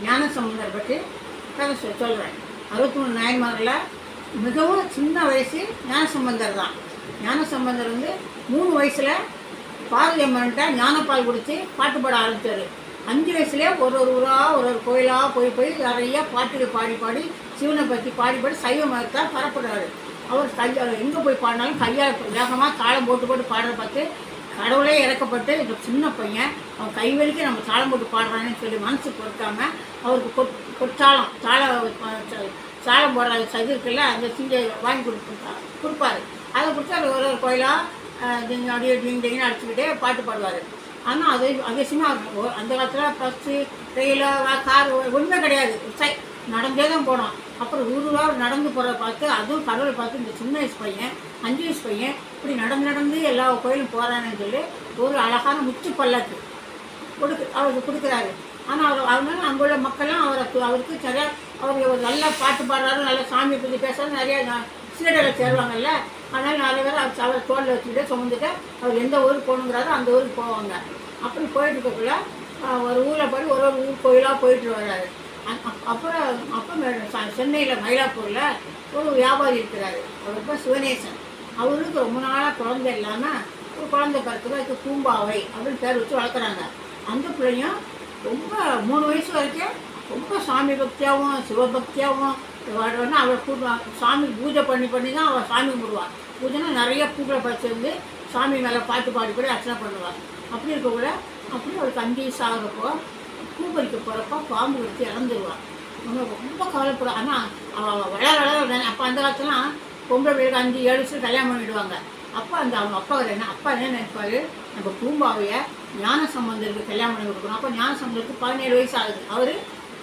ஞான சம்பந்தர் பற்றி கதை சொல் சொல்கிறேன் அறுபத்தி மூணு நாயன்மாரில் மிகவும் சின்ன வயசு ஞான சம்பந்தர் தான் ஞான சம்பந்தர் வந்து மூணு வயசில் பாரதி அம்மன்ட்ட ஞானப்பால் குடித்து பாட்டு பாட ஆரம்பித்தார் அஞ்சு வயசுலேயே ஒரு ஒரு ஊராக ஒரு ஒரு கோயிலாக போய் போய் நிறைய பாட்டுகள் பாடி பாடி சிவனை பற்றி பாடி பாடி சைவ மதத்தை பரப்புறாரு அவர் கையா எங்கே போய் பாடினாலும் கையால் வேகமாக தாளம் போட்டு போட்டு பாடுறத பார்த்து கடவுளே இறக்கப்பட்டு இந்த சின்ன பையன் அவன் கை வலிக்க நம்ம தாளம் போட்டு பாடுறான்னு சொல்லி மனசு பொறுக்காம அவருக்கு கொட் கொட்டாளம் தாள தாளம் போடுற சது இருக்குல்ல அந்த சிங்கை வாங்கி கொடுப்பா கொடுப்பாரு அதை கொடுத்து அவர் ஒரு ஒரு கோயிலாக நீங்கள் அப்படியே டிங் டிங்னு அடிச்சுக்கிட்டே பாட்டு பாடுவார் ஆனால் அது அவசியமாக இருக்கும் அந்த காலத்தில் பஸ்ஸு ரயிலு கார் ஒன்றுமே கிடையாது சை நடந்தே தான் போனோம் அப்புறம் ஊருவா நடந்து போகிறத பார்த்து அதுவும் கடவுளை பார்த்து இந்த சின்ன வயசு பையன் அஞ்சு வயசு பையன் இப்படி நடந்து நடந்து எல்லா கோயிலும் போகிறான்னு சொல்லி ஒரு அழகான முத்து பல்லக்கு கொடுக்கு அவருக்கு கொடுக்குறாரு ஆனால் அவர் அதனால அங்குள்ள மக்கள்லாம் அவரை அவருக்கு சரியாக அவர் ஒரு நல்ல பாட்டு பாடுறாரு நல்ல சாமி பற்றி பேசுறாரு நிறைய நா- சீடரை சேருவாங்கல்ல அதனால் நிறைய பேர் அவர் அவர் தோளில் வச்சுக்கிட்டே சுமந்துட்டு அவர் எந்த ஊருக்கு போகணுங்கிறாரோ அந்த ஊருக்கு போவாங்க அப்படி போயிட்டு இருக்கக்குள்ள ஆஹ், ஒரு ஊரில் போய் ஒரு ஒரு ஊர் கோயிலாக போயிட்டு வர்றாரு அ- அப்- அப்புறம் அப்போ சென்னையில் மயிலாப்பூரில் ஒரு வியாபாரி இருக்கிறாரு அவர் பேர் சிவனேசன் அவருக்கு ரொம்ப நாளாக குழந்தை இல்லாமல் ஒரு குழந்தை பிறக்குது அதுக்கு பூம்பாவை அப்படின்னு பேர் வச்சு வளர்க்குறாங்க அந்த பிள்ளையும் ரொம்ப மூணு வயசு வரைக்கும் ரொம்ப சாமி பக்தியாகவும் சிவபக்தியாகவும் வாழ்வான்னா அவளை கூட்டுவாங்க சாமி பூஜை பண்ணி பண்ணி தான் அவள் சாமி கும்பிடுவாள் பூஜைனா நிறைய பூக்களை பறிச்சிருந்து சாமி மேலே பாட்டு பாடி பாடி அர்ச்சனை பண்ணுவாள் அப்படி இருக்கக்குள்ள அப்படி அவளுக்கு அஞ்சு வயசு ஆகிறப்போ பூ பறிக்க போகிறப்போ பாம்பு வச்சு இறந்துருவாள் அவங்க ரொம்ப கவலைப்பட ஆனால் அவள் வளர வளர அப்போ அந்த காலத்துலாம் பொம்பளை பிள்ளைக்கு அஞ்சு ஏழு வருஷம் கல்யாணம் பண்ணிடுவாங்க அப்போ அந்த அவங்க அப்பா என்ன அப்பா என்ன நினைப்பாரு நம்ம பூம்பாவைய ஞான சம்பந்தருக்கு கல்யாணம் பண்ணி கொடுக்கணும் அப்போ ஞான சம்பந்தருக்கு பதினேழு வயசு ஆகுது அவர்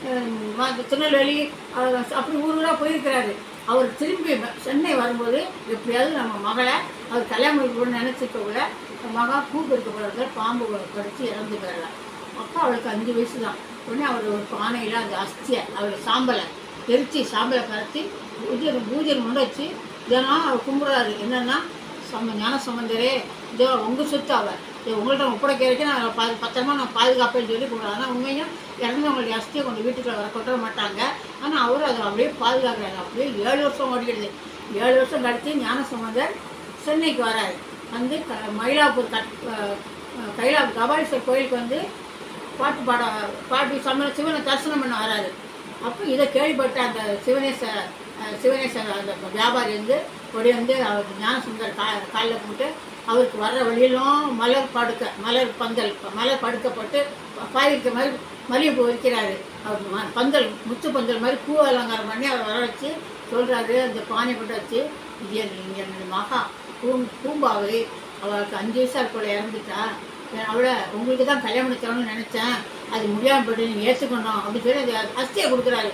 திருநெல்வேலி அவர் அப்படி ஊருலாக போயிருக்கிறாரு அவர் திரும்பி வ- சென்னை வரும்போது எப்படியாவது நம்ம மகளை அவர் கல்யாணம் பண்ணி கொடுக்கணும்னு நினச்சிக்கக்குள்ள மகா பூ பறிக்க போகிறதுல பாம்பு கடிச்சு இறந்துக்கிறாள் அப்போ அவளுக்கு அஞ்சு வயசு தான் உடனே அவர் ஒரு பானையில் அந்த அஸ்தியை அவளை சாம்பலை எரிச்சு சாம்பலை கரைச்சி பூஜை பூஜை முன்ன வச்சு தினம் அவர் கும்பிட்றாரு என்னென்னா சம்ம ஞான சம்பந்தரே இதோ உங்கள் சொத்து அவர் இது உங்கள்கிட்ட ஒப்படைக்க வரைக்கும் நான் பா பத்திரமா நான் பாதுகாப்பேன்னு சொல்லி கொடுக்குறேன் ஆனால் உண்மையும் இறந்தவங்களுடைய அஸ்தியை கொண்டு வீட்டுக்குள்ள வர கொட்ட மாட்டாங்க ஆனால் அவர் அதை அப்படியே பாதுகாக்கிறாங்க அப்படியே ஏழு வருஷம் ஓடிடுது ஏழு வருஷம் கழித்து ஞான சம்பந்தர் சென்னைக்கு வராரு வந்து க மயிலாப்பூர் கட் அஹ் கைலா கபாலீஸ்வர் கோயிலுக்கு வந்து பாட்டு பாட பாட்டு சம சிவனை தரிசனம் பண்ண வராரு அப்போ இதை கேள்விப்பட்ட அந்த சிவனேச அஹ் சிவனேச அந்த வியாபாரி வந்து கொடி வந்து அவர் ஞானசுந்தர் கா காலில் போட்டு அவருக்கு வர்ற வழியிலும் மலர் படுக்க மலர் பந்தல் மலர் படுக்கப்பட்டு பாயிருக்க மாதிரி மல்லிகைப்பூ வைக்கிறாரு அவர் ம- பந்தல் முத்து பந்தல் மாதிரி பூ அலங்காரம் பண்ணி அவர் வர வச்சு சொல்கிறாரு அந்த பானை கொண்டு வச்சு இது என் இங்க என்னோட மகா பூ பூம்பாவை அவளுக்கு அஞ்சு வயசா இருக்கோட இறந்துட்டா அவளை உங்களுக்கு தான் கல்யாணம் பண்ணி தரணும்னு நினச்சேன் அது முடியாமல் போயிட்டு நீங்கள் ஏற்றுக்கணும் அப்படின்னு சொல்லி அது அஸ்தியை கொடுக்குறாரு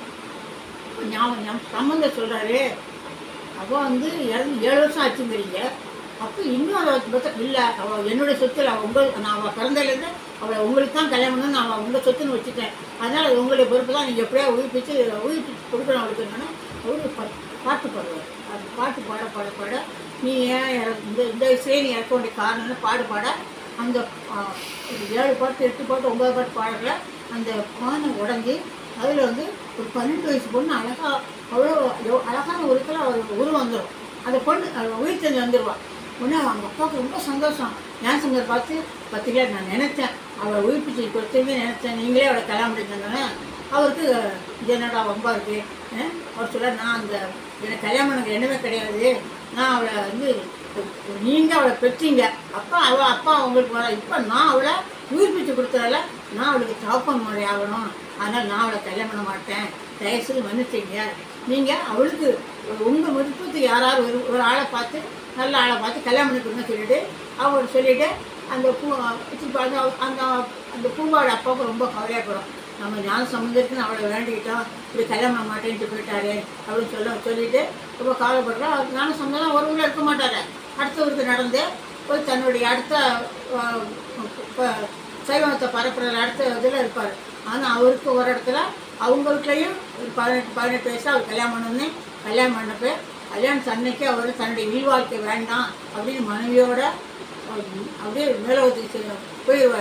ஞாபகம் ஞாபகம் சம்மந்தம் சொல்கிறாரு அவள் வந்து இறந்து ஏழு வருஷம் ஆச்சுங்கிறீங்க அப்போ இன்னும் அதை பற்றி இல்லை அவள் என்னுடைய சொத்துல அவள் உங்கள் நான் அவள் பிறந்ததுலேருந்து அவளை உங்களுக்கு தான் கல்யாணம் பண்ணணும் நான் அவள் உங்கள் சொத்துன்னு வச்சுட்டேன் அதனால் அது உங்களுடைய பொறுப்பு தான் நீங்கள் எப்படியா உயிர்ப்பிச்சு உயிர்ப்பிச்சு கொடுக்கணும் அவளுக்கு என்னன்னா அவரு பா- பாட்டு பாடுவார் அந்த பாட்டு பாட பாட பாட நீ ஏன் இற- இந்த இந்த வயசுலேயே நீ இறக்க வேண்டிய காரணம்னு பாடு பாட அந்த ஆ, ஒரு ஏழு பாட்டு எட்டு பாட்டு ஒன்பது பாட்டு பாடுற அந்த பானை உடஞ்சி அதில் வந்து ஒரு பன்னெண்டு வயசு பொண்ணு அழகா அவ்வளோ எவ்வளோ அழகான ஒரு கிலோ அவர் உருவம் வந்துடும் அந்த பொண்ணு அவ உயிர் தெரிஞ்சு வந்துடுவாள் உடனே அவங்க அப்பாவுக்கு ரொம்ப சந்தோஷம் ஞானசங்கர் பார்த்து பத்திரிக்கை நான் நினச்சேன் அவளை உயிர்ப்பிச்சு கொடுத்தவே நினச்சேன் நீங்களே அவளை கல்யாணம் பண்ணிருந்தானே அவருக்கு இது என்னடா வம்பா இருக்கு அஹ் அவர் சொல்ல நான் அந்த எனக்கு கல்யாணம் எனக்கு என்னமே கிடையாது நான் அவளை வந்து நீங்கள் அவளை பெற்றீங்க அப்பா அவள் அப்பா அவங்களுக்கு வர இப்போ நான் அவளை உயிர்ப்பிச்சு கொடுத்ததால நான் அவளுக்கு தகப்பன் முறை ஆகணும் அதனால் நான் அவளை கல்யாணம் பண்ண மாட்டேன் தயவுசெய்து மன்னிச்சிங்க நீங்கள் அவளுக்கு உங்கள் விருப்பத்துக்கு யாராவது ஒரு ஒரு ஆளை பார்த்து நல்ல ஆளை பார்த்து கல்யாணம் பண்ணி கொடுங்க சொல்லிட்டு அவர் சொல்லிட்டு அந்த பூ வச்சு அந்த அந்த அந்த பூவாவோட அப்பாவுக்கு ரொம்ப கவலையாப்படும் நம்ம ஞான சம்பந்தத்துக்கு அவளை வேண்டிக்கிட்டோம் இப்படி கல்யாணம் பண்ண மாட்டேன்ட்டு போயிட்டாரு அப்படின்னு சொல்ல சொல்லிட்டு ரொம்ப கவலைப்படுறோம் அவர் ஞான சம்பந்தம் ஒரு ஊரில் இருக்க மாட்டாரு அடுத்த ஊருக்கு நடந்து போய் தன்னுடைய அடுத்த அஹ், ப- சைவத்தை பரப்புற அடுத்த இதில் இருப்பார் ஆனால் அவருக்கு ஒரு இடத்துல அவங்க வீட்லேயும் ஒரு பதினெட்டு பதினெட்டு வயசு அவர் கல்யாணம் பண்ணோன்னே கல்யாணம் பண்ணப்போ கல்யாணம் அன்னைக்கு அவர் தன்னுடைய இல்வாழ்க்கை வேண்டாம் அப்படின்னு மனைவியோட அவர் அப்படியே மேலோகத்துக்கு செல்ல- போயிடுவார்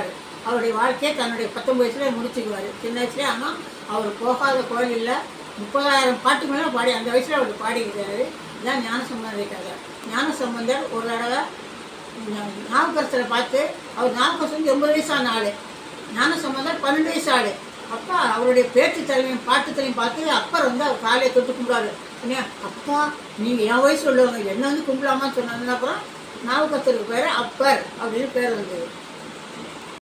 அவருடைய வாழ்க்கையை தன்னுடைய பத்தொம்பது வயசுல முடிச்சுக்குவார் சின்ன வயசுல ஆனால் அவர் போகாத கோயில் இல்லை முப்பதாயிரம் பாட்டு மேலே பாடி அந்த வயசில் அவர் பாடிக்கிறாரு இதான் ஞானசம்பந்தர் கதை ஞானசம்பந்தர் ஒரு தடவை நாகக்கரசரை பார்த்து அவர் நாகக்கரசர் வந்து எண்பது வயசான ஆள் ஞானசம்பந்தர் பன்னெண்டு வயசு ஆள் அப்பா அவருடைய பேச்சு தலைமையும் பாட்டு தலைமையும் பார்த்து அப்பர் வந்து அவர் காலையை தொட்டு கும்பிடாரு என்ன அப்பா நீங்கள் என் வயசு உள்ளவங்க என்ன வந்து கும்பிடலாமான்னு சொன்னதுக்கு அப்புறம் நாவுக்கத்தருக்கு பேர் அப்பர் அப்படின்னு பேர் வந்தது